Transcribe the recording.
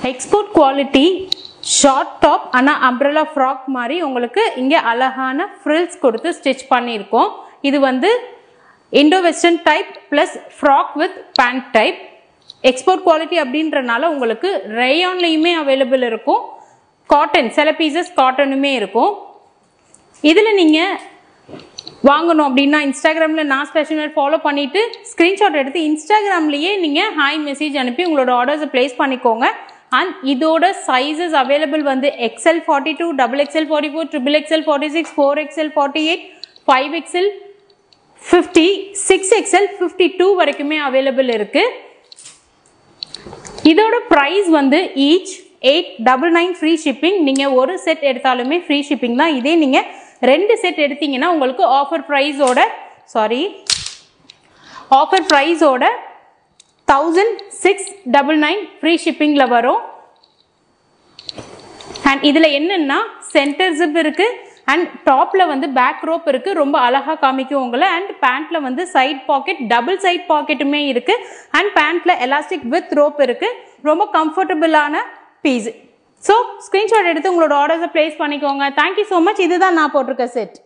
export quality short top ஆனால் umbrella frock மாதிரி உங்களுக்கு இங்கே அழகான ஃப்ரில்ஸ் கொடுத்து ஸ்டிச் பண்ணியிருக்கோம் இது வந்து Indo western type plus frock with pant type export quality அப்படின்றனால உங்களுக்கு ரேயான்லேயுமே அவைலபிள் இருக்கும் காட்டன் சில பீசஸ் காட்டனுமே இருக்கும் இதில் நீங்கள் வாங்கணும் அப்படின்னா இன்ஸ்டாகிராமில் நான் ஸ்பெஷல் ஃபாலோ பண்ணிவிட்டு ஸ்க்ரீன்ஷாட் எடுத்து இன்ஸ்டாகிராம்லேயே நீங்கள் ஹாய் மெசேஜ் அனுப்பி உங்களோட ஆர்டர்ஸை ப்ளேஸ் பண்ணிக்கோங்க அண்ட் இதோட சைஸஸ் அவைலபிள் வந்து XL forty two double XL forty four triple XL forty six four XL forty eight five XL fifty six XL fifty two வரைக்குமே அவைலபிள் இருக்குது இதோட ப்ரைஸ் வந்து each eight double nine free shipping நீங்கள் ஒரு set எடுத்தாலுமே free shipping தான் இதே நீங்கள் ரெண்டு செட் எடுத்தீங்கன்னா உங்களுக்கு ஆஃபர் ப்ரைஸோட சாரி ஆஃபர் ப்ரைஸோட thousand six double nine free ஷிப்பிங்கில் வரும் அண்ட் இதில் என்னென்னா சென்டர் ஜிப் இருக்குது அண்ட் டாப்பில் வந்து பேக் ரோப் இருக்குது ரொம்ப அழகாக காமிக்கும் உங்களை அண்ட் பேண்ட்டில் வந்து சைட் பாக்கெட் டபுள் சைட் பாக்கெட்டுமே இருக்குது அண்ட் பேண்ட்டில் எலாஸ்டிக் வித் ரோப் இருக்குது ரொம்ப கம்ஃபர்டபுளான பீஸ் ஸோ ஸ்க்ரீன்ஷாட் எடுத்து உங்களோட ஆர்டர்ஸை ப்ளேஸ் பண்ணிக்கோங்க தேங்க்யூ ஸோ மச் இதுதான் நான் போட்டிருக்க செட்